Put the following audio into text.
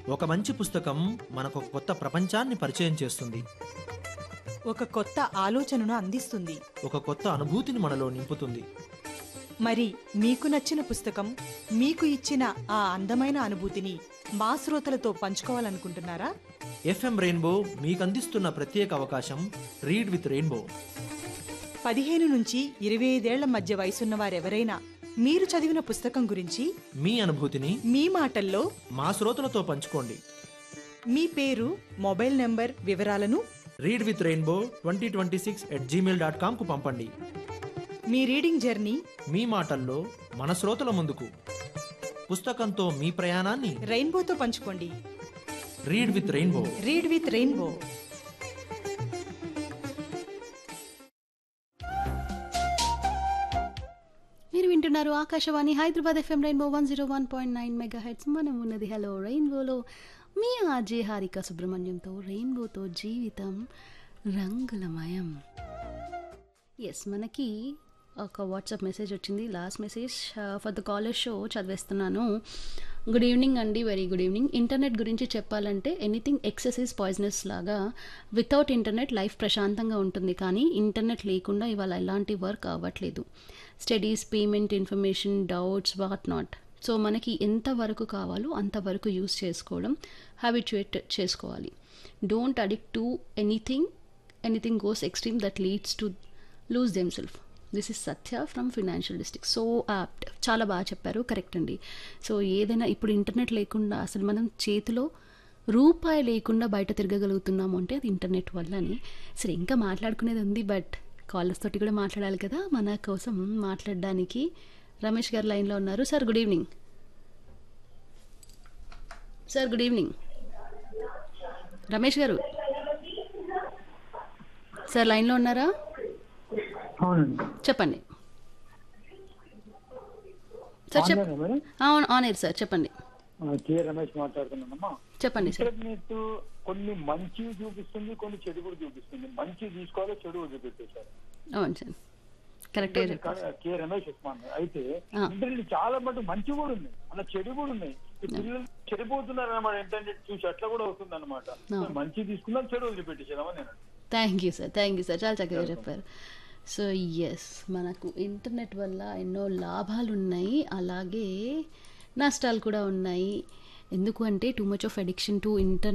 ఒక మంచి పుస్తకం మనకు ఒక కొత్త ప్రపంచాన్ని పరిచయం చేస్తుంది ఒక కొత్త ఆలోచనను అందిస్తుంది ఒక కొత్త అనుభూతిని మనలో నింపుతుంది మరి మీకు నచ్చిన పుస్తకం మీకు ఇచ్చిన ఆ అందమైన అనుభూతిని మా శ్రోతలతో పంచుకోవాలనుకుంటున్నారా ఎఫ్ఎం రెయిన్బో మీకు అందిస్తున్న ప్రత్యేక అవకాశం రీడ్ విత్ రెయిన్బో పదిహేను నుంచి ఇరవై ఐదేళ్ల మధ్య వయసున్న వారెవరైనా మీరు చదివిన పుస్తకం గురించి మీ అనుభూతిని మీ మాటల్లో మా శ్రోతలతో పంచుకోండి మీ పేరు మొబైల్ నంబర్ వివరాలను read with rainbow twenty twenty six at Gmail dot కామ్కు పంపండి మీ రీడింగ్ జర్నీ మీ మాటల్లో మన శ్రోతల ముందుకు పుస్తకంతో మీ ప్రయాణాన్ని రెయిన్బోతో పంచుకోండి read with rainbow read with rainbow మీరు వింటున్నారు Akashvani Hyderabad FM rainbow one zero one point nine megahertz మనం ఉన్నది హలో రెయిన్బోలో మీ ఆర్జే హారిక సుబ్రహ్మణ్యంతో రెయిన్బోతో జీవితం రంగులమయం ఎస్ మనకి ఒక వాట్సాప్ మెసేజ్ వచ్చింది last message for the college show చదివేస్తున్నాను గుడ్ ఈవినింగ్ అండి వెరీ గుడ్ ఈవినింగ్ ఇంటర్నెట్ గురించి చెప్పాలంటే ఎనీథింగ్ ఎక్సెస్ ఈజ్ పాయిజనస్ లాగా వితౌట్ ఇంటర్నెట్ లైఫ్ ప్రశాంతంగా ఉంటుంది కానీ ఇంటర్నెట్ లేకుండా ఇవాళ ఎలాంటి వర్క్ అవ్వట్లేదు studies payment information doubts what not so మనకి ఎంత వరకు కావాలో అంతవరకు యూస్ చేసుకోవడం హ్యాబిచుయేట్ చేసుకోవాలి don't addict to anything anything goes extreme that leads to lose them self this is Satya from financial district so apt చాలా బాగా చెప్పారు కరెక్ట్ అండి సో ఏదైనా ఇప్పుడు ఇంటర్నెట్ లేకుండా అసలు మనం చేతిలో రూపాయి లేకుండా బయట తిరగగలుగుతున్నాము అంటే అది ఇంటర్నెట్ వల్లనే సరే ఇంకా మాట్లాడుకునేది ఉంది బట్ కాలర్స్ తోటి కూడా మాట్లాడాలి కదా మన కోసం మాట్లాడడానికి రమేష్ గారు లైన్లో ఉన్నారు sir good evening sir good evening Ramesh garu sir లైన్లో ఉన్నారా అవునండి చెప్పండి సార్ చెప్ ఆన్లైనా మేడం అవును ఆన్ ఎయిర్ సార్ చెప్పండి ఆ, కే రమేష్ మాట్లాడుతున్నానమ్మా చెప్పండి సార్ ఇంటర్నెట్ కొన్ని మంచి చూపిస్తుంది కొన్ని చెడు కూడా చూపిస్తుంది మంచి తీసుకోవాలి చెడు వదిలిపెట్టేశారు అవును సార్ కరెక్ట్గా చెప్పారు కా- కే రమేష్ ఉస్మాన్ అయితే ఆ. ఇంటర్నెట్ చాలా మటు మంచి కూడా ఉన్నాయి అలా చెడు కూడా ఉన్నాయి ఈ పిల్లలు చెడిపోతున్నారు అన్నమాట ఇంటర్నెట్ చూసి అట్లా కూడా వస్తుంది అనమాట ఆ. మంచి తీసుకుందాం చెడు వదిలిపెట్టేసామని నేను thank you sir thank you sir చాలా చక్కగా చెప్పారు సో ఎస్ మనకు ఇంటర్నెట్ వల్ల ఎన్నో లాభాలు ఉన్నాయి అలాగే నష్టాలు కూడా ఉన్నాయి ఎందుకు అంటే too much of addiction to inter